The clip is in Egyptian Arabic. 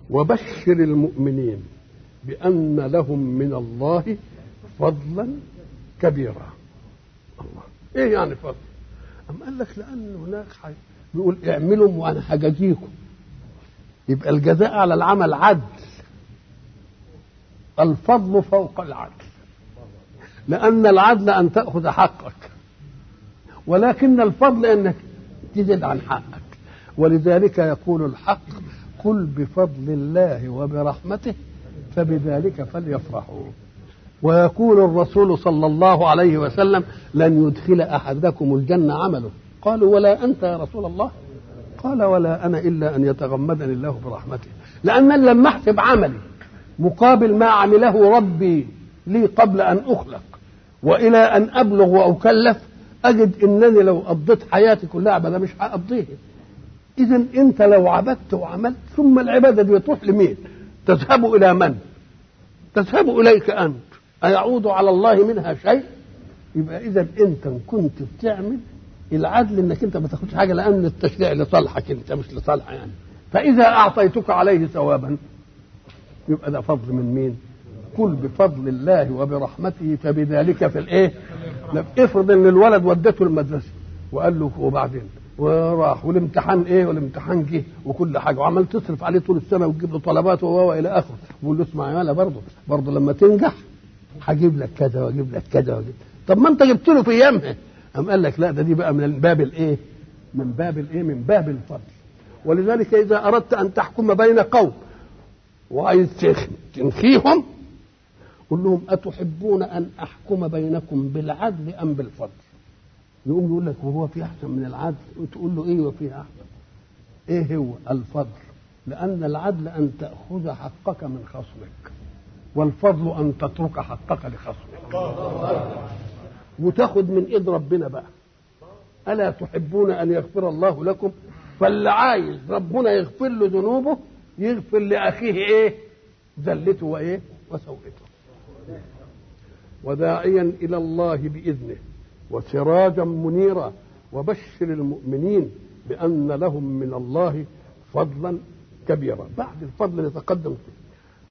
وبشر المؤمنين بأن لهم من الله فضلا كبيرا الله ايه يعني فضل أم قال لك لأن هناك حاجة بيقول اعملوا وأنا هجازيكم يبقى الجزاء على العمل عدل الفضل فوق العدل لأن العدل أن تأخذ حقك ولكن الفضل أنك تزيد عن حقك ولذلك يقول الحق قل بفضل الله وبرحمته فبذلك فليفرحوا ويقول الرسول صلى الله عليه وسلم لن يدخل احدكم الجنه عمله قالوا ولا انت يا رسول الله قال ولا انا الا ان يتغمدني الله برحمته لان لما احسب عملي مقابل ما عمله ربي لي قبل ان اخلق والى ان ابلغ واكلف اجد انني لو قضيت حياتي كلها عباده مش هقضيها اذا انت لو عبدت وعملت ثم العباده دي تروح لمين تذهب الى من تذهب اليك انت ايعود على الله منها شيء يبقى اذا انت كنت بتعمل العدل انك انت ما تاخدش حاجه لان التشريع لصالحك انت مش لصالح يعني فاذا اعطيتك عليه ثوابا يبقى ده فضل من مين قل بفضل الله وبرحمته فبذلك في الايه افرض ان الولد ودته المدرسه وقال له وبعدين وراح والامتحان ايه والامتحان جه وكل حاجه وعمال تصرف عليه طول السنه وتجيب له طلبات وهو الى اخره بيقول له اسمع يا مالا برضه برضه لما تنجح هجيب لك كذا واجيب لك كذا واجيب طب ما انت جبت له في ايامها قام قال لك لا ده دي بقى من باب الايه من باب الايه من باب الفضل ولذلك اذا اردت ان تحكم بين قوم وعايز تنخيهم قل لهم اتحبون ان احكم بينكم بالعدل ام بالفضل يقوم يقول لك وهو في احسن من العدل وتقول له ايه وفي احسن ايه هو الفضل لان العدل ان تاخذ حقك من خصمك والفضل ان تترك حقك لخصمك وتاخذ من ايد ربنا بقى الا تحبون ان يغفر الله لكم فاللي عايز ربنا يغفر له ذنوبه يغفر لاخيه ايه ذلته وايه وسوءته وداعيا الى الله باذنه وسراجا منيرا وبشر المؤمنين بان لهم من الله فضلا كبيرا بعد الفضل نتقدم فيه